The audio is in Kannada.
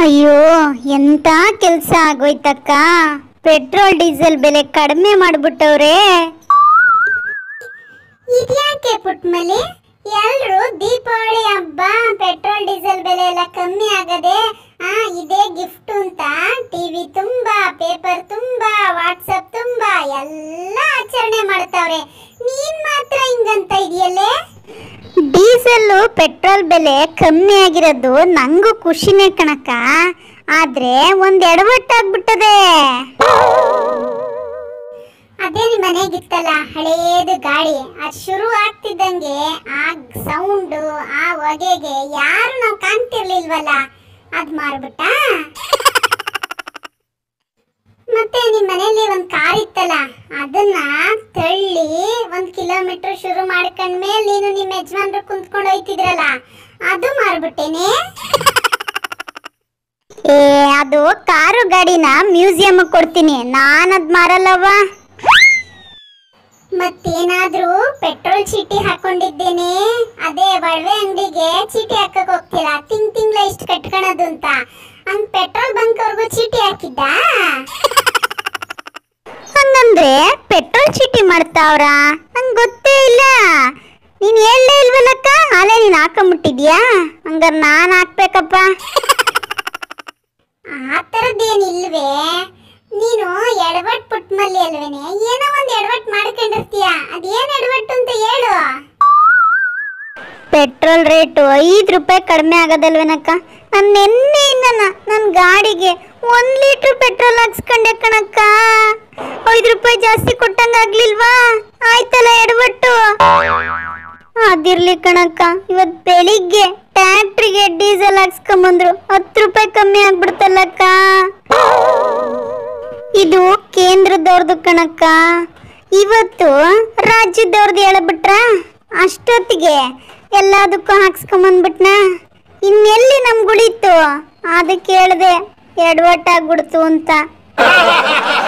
ಅಯ್ಯೋ ಎಂತ ಕೆಲ್ಸ ಆಗೋಯ್ತಕ್ಕ ಪೆಟ್ರೋಲ್ ಡೀಸೆಲ್ ಬೆಲೆ ಕಡಿಮೆ ಮಾಡ್ಬಿಟ್ಟವ್ರೆ ಇದ್ಯಾಕೆ ಪುಟ್ಮಲಿ ಎಲ್ರು ದೀಪಾವಳಿ ಹಬ್ಬ ಪೆಟ್ರೋಲ್ ಡೀಸೆಲ್ ಬೆಲೆ ಎಲ್ಲ ಕಮ್ಮಿ ಆಗದೆ ಆ ಇದೇ ಗಿಫ್ಟ್ ಅಂತ ಟಿವಿ ತುಂಬಾ ಪೇಪರ್ ತುಂಬಾ ವಾಟ್ಸಪ್ ತುಂಬಾ ಎಲ್ಲ ಆಚರಣೆ ಮಾಡ್ತಾವ್ರೆ ನೀನ್ ಮಾತ್ರ ಹಿಂಗಂತ ಇದೆಯಲ್ಲೇ ಡೀಸೆಲ್ ಪೆಟ್ರೋಲ್ ಬೆಲೆ ಕಮ್ಮಿ ಆಗಿರೋದು ನಂಗೂ ಖುಷಿನೇ ಕಣಕ್ಕ ಆದ್ರೆ ಒಂದ್ ಎಡವಟ್ಟಾಗ್ಬಿಟ್ಟದೆ ಅದೇ ನಿಮ್ ಮನೆಗಿತ್ತಲ್ಲ ಹಳೇದು ಗಾಡಿ ಅದ್ ಶುರು ಆಗ್ತಿದ್ದಂಗೆ ಆ ಸೌಂಡು ಆ ಹೊಗೆಗೆ ಯಾರು ನಾವು ಕಾಣ್ತಿರ್ಲಿಲ್ವಲ್ಲ ಅದ್ ಮಾರ್ಬಿಟ್ಟ ಮತ್ತೆ ನಿಮ್ ಮನೇಲಿ ಒಂದ್ ಕಾರ್ ಇತ್ತಲ್ಲ ಅದನ್ನ ತಳ್ಳಿ ಒಂದ್ ಕಿಲೋಮೀಟರ್ ಶುರು ಮಾಡ್ಕೊಂಡ್ಮೇಲೆ ನೀನು ನಿಮ್ ಯಜಮಾನ್ರು ಕುಂತ್ಕೊಂಡು ಹೋಯ್ತಿದ್ರಲ್ಲ ಅದು ಮಾರ್ಬಿಟ್ಟೇನೆ ಏ ಅದು ಕಾರು ಗಾಡಿನ ಮ್ಯೂಸಿಯಂ ಕೊಡ್ತೀನಿ ನಾನದ್ ಮಾರಲ್ಲವ್ವ ಮತ್ತೇನಾದ್ರೂ ಪೆಟ್ರೋಲ್ ಚೀಟಿ ಹಾಕೊಂಡಿದ್ದೇನೆ ಅದೇ ಒಡವೆ ಅಂಗಡಿಗೆ ಚೀಟಿ ಹಾಕಕ್ ಹೋಗ್ತೀರಾ ತಿಂಗ್ ತಿಂಗ್ಳ ಇಷ್ಟು ಕಟ್ಕೊಳೋದು ಅಂತ ಹಂಗ್ ಪೆಟ್ರೋಲ್ ಬಂಕ್ ಅವ್ರಿಗೂ ಚೀಟಿ ಹಾಕಿದ್ದ ಹಂಗಂದ್ರೆ ಪೆಟ್ರೋಲ್ ಚೀಟಿ ಮಾಡ್ತಾವ್ರ ನಂಗೆ ಗೊತ್ತೇ ಇಲ್ಲ ನೀನ್ ಹೇಳಲೇ ಇಲ್ವಲ್ಲಕ್ಕ ಅಲ್ಲೇ ನೀನ್ ಹಾಕೊಂಬಿಟ್ಟಿದ್ಯಾ ಹಂಗಾರೆ ನಾನ್ ಹಾಕ್ಬೇಕಪ್ಪ ಆ ಥರದ್ದೇನಿಲ್ವೇ ನೀನು ಎಡವಟ್ ಪುಟ್ಮಲ್ಲಿ ಅಲ್ವೇನೆ ಏನೋ ಒಂದ್ ಎಡವಟ್ ಮಾಡ್ಕೊಂಡಿರ್ತೀಯ ಅದೇನ್ ಎಡವಟ್ಟು ಅಂತ ಹೇಳು ಪೆಟ್ರೋಲ್ ರೇಟು ಐದು ರೂಪಾಯಿ ಕಡಿಮೆ ಆಗೋದಲ್ವೇನಕ್ಕ ನಾನು ನಿನ್ನೆಯಿಂದ ನನ್ನ ಗಾಡಿಗೆ ಒಂದು ಲೀಟ್ರ್ ಪೆಟ್ರೋಲ್ ಹಾಕ್ಸ್ಕೊಂಡೆ ಕಣಕ್ಕ ಐದು ರೂಪಾಯಿ ಜಾಸ್ತಿ ಕೊಟ್ಟಂಗ ಆಗ್ಲಿಲ್ವಾ ಆಯ್ತಲ್ಲ ಎಡವಟ್ಟು ಅದಿರ್ಲಿ ಕಣಕ್ಕ ಇವತ್ತು ಬೆಳಿಗ್ಗೆ ಟ್ಯಾಕ್ಟ್ರಿಗೆ ಡೀಸೆಲ್ ಹಾಕ್ಸ್ಕೊಂಬಂದ್ರು ಹತ್ತು ರೂಪಾಯಿ ಕಮ್ಮಿ ಆಗ್ಬಿಡ್ತಲ್ಲಕ್ಕ ಇದು ಕೇಂದ್ರದವ್ರದ್ದು ಕಣಕ್ಕ ಇವತ್ತು ರಾಜ್ಯದವ್ರದ್ದು ಹೇಳ್ಬಿಟ್ರ ಅಷ್ಟೊತ್ತಿಗೆ ಎಲ್ಲದಕ್ಕೂ ಹಾಕ್ಸ್ಕೊಂಬಂದ್ಬಿಟ್ನ ಇನ್ನೆಲ್ಲಿ ನಮ್ಗುಳಿತು ಅದಕ್ಕೆ ಹೇಳ್ದೆ ಎಡವಟ್ಟಾಗ್ಬಿಡ್ತು ಅಂತ